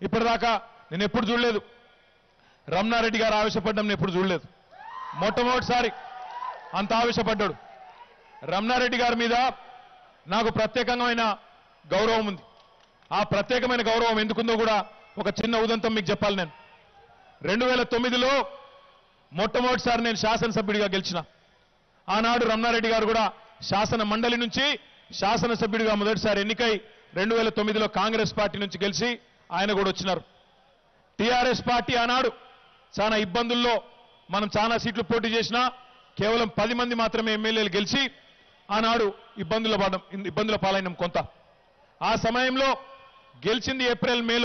ఇప్పటిదాకా నేను ఎప్పుడు చూడలేదు రమణారెడ్డి గారు ఆవేశపడ్డం నేను ఎప్పుడు చూడలేదు మొట్టమొదటిసారి అంత ఆవేశపడ్డాడు రమణారెడ్డి గారి మీద నాకు ప్రత్యేకమైన గౌరవం ఉంది ఆ ప్రత్యేకమైన గౌరవం ఎందుకుందో కూడా ఒక చిన్న ఉదంతం మీకు చెప్పాలి నేను రెండు వేల తొమ్మిదిలో మొట్టమొదటిసారి నేను శాసనసభ్యుడిగా గెలిచిన ఆనాడు రమణారెడ్డి గారు కూడా శాసన మండలి నుంచి శాసనసభ్యుడిగా మొదటిసారి ఎన్నికై రెండు వేల తొమ్మిదిలో కాంగ్రెస్ పార్టీ నుంచి గెలిచి ఆయన కూడా వచ్చినారు టీఆర్ఎస్ పార్టీ ఆనాడు చాలా ఇబ్బందుల్లో మనం చాలా సీట్లు పోటీ చేసినా కేవలం పది మంది మాత్రమే ఎమ్మెల్యేలు గెలిచి ఆనాడు ఇబ్బందుల పడడం ఇబ్బందుల పాలైనం కొంత ఆ సమయంలో గెలిచింది ఏప్రిల్ మేలో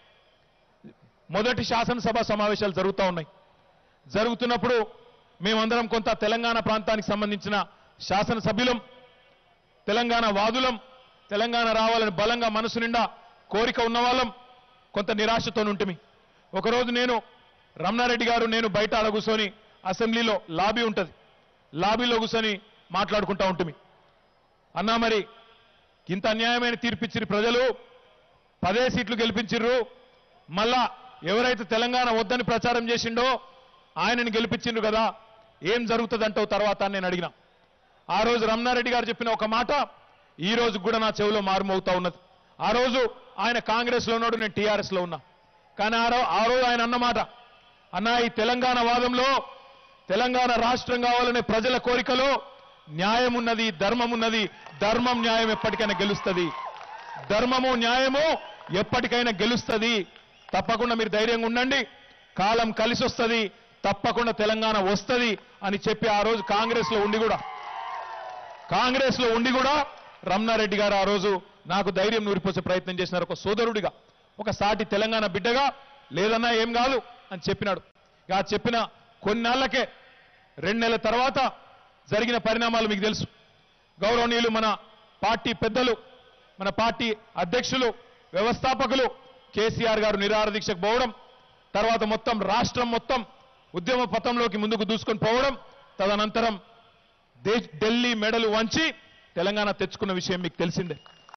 మొదటి శాసనసభ సమావేశాలు జరుగుతూ ఉన్నాయి జరుగుతున్నప్పుడు మేమందరం కొంత తెలంగాణ ప్రాంతానికి సంబంధించిన శాసనసభ్యులం తెలంగాణ వాదులం తెలంగాణ రావాలని బలంగా మనసు నిండా కోరిక ఉన్నవాళ్ళం కొంత నిరాశతో ఉంటుమి ఒకరోజు నేను రమణారెడ్డి గారు నేను బయట ఆడ కూర్చొని అసెంబ్లీలో లాబీ ఉంటుంది లాబీలో కూర్చొని మాట్లాడుకుంటా ఉంటుంది అన్నా మరి ఇంత అన్యాయమైన తీర్పిచ్చిరు ప్రజలు పదే సీట్లు గెలిపించిర్రు మళ్ళా ఎవరైతే తెలంగాణ వద్దని ప్రచారం చేసిండో ఆయనని గెలిపించిండ్రు కదా ఏం జరుగుతుందంటావు తర్వాత అని నేను అడిగిన ఆ రోజు రమణారెడ్డి గారు చెప్పిన ఒక మాట ఈ రోజు కూడా నా చెవిలో మారుమవుతా ఉన్నది ఆ రోజు ఆయన కాంగ్రెస్ లో ఉన్నాడు నేను టీఆర్ఎస్ లో ఉన్నా కానీ ఆ రో- ఆ రోజు ఆయన అన్నమాట అన్న ఈ తెలంగాణ వాదంలో తెలంగాణ రాష్ట్రం కావాలనే ప్రజల కోరికలో న్యాయం ఉన్నది ధర్మం ఉన్నది ధర్మం న్యాయం ఎప్పటికైనా గెలుస్తుంది ధర్మము న్యాయము ఎప్పటికైనా గెలుస్తుంది తప్పకుండా మీరు ధైర్యంగా ఉండండి కాలం కలిసి వస్తుంది తప్పకుండా తెలంగాణ వస్తుంది అని చెప్పి ఆ రోజు కాంగ్రెస్ లో ఉండి కూడా కాంగ్రెస్ లో ఉండి కూడా రమణారెడ్డి గారు ఆ రోజు నాకు ధైర్యం నూరిపోసే ప్రయత్నం చేసినారు ఒక సోదరుడిగా ఒక సాటి తెలంగాణ బిడ్డగా లేదన్నా ఏం కాదు అని చెప్పినాడు ఇక ఆ చెప్పిన కొన్నాళ్లకే రెండు నెలల తర్వాత జరిగిన పరిణామాలు మీకు తెలుసు గౌరవనీయులు మన పార్టీ పెద్దలు మన పార్టీ అధ్యక్షులు వ్యవస్థాపకులు కేసీఆర్ గారు నిరాహార దీక్షకు పోవడం తర్వాత మొత్తం రాష్ట్రం మొత్తం ఉద్యమ పథంలోకి ముందుకు దూసుకొని పోవడం తదనంతరం దే- ఢిల్లీ మెడలు వంచి తెలంగాణ తెచ్చుకున్న విషయం మీకు తెలిసిందే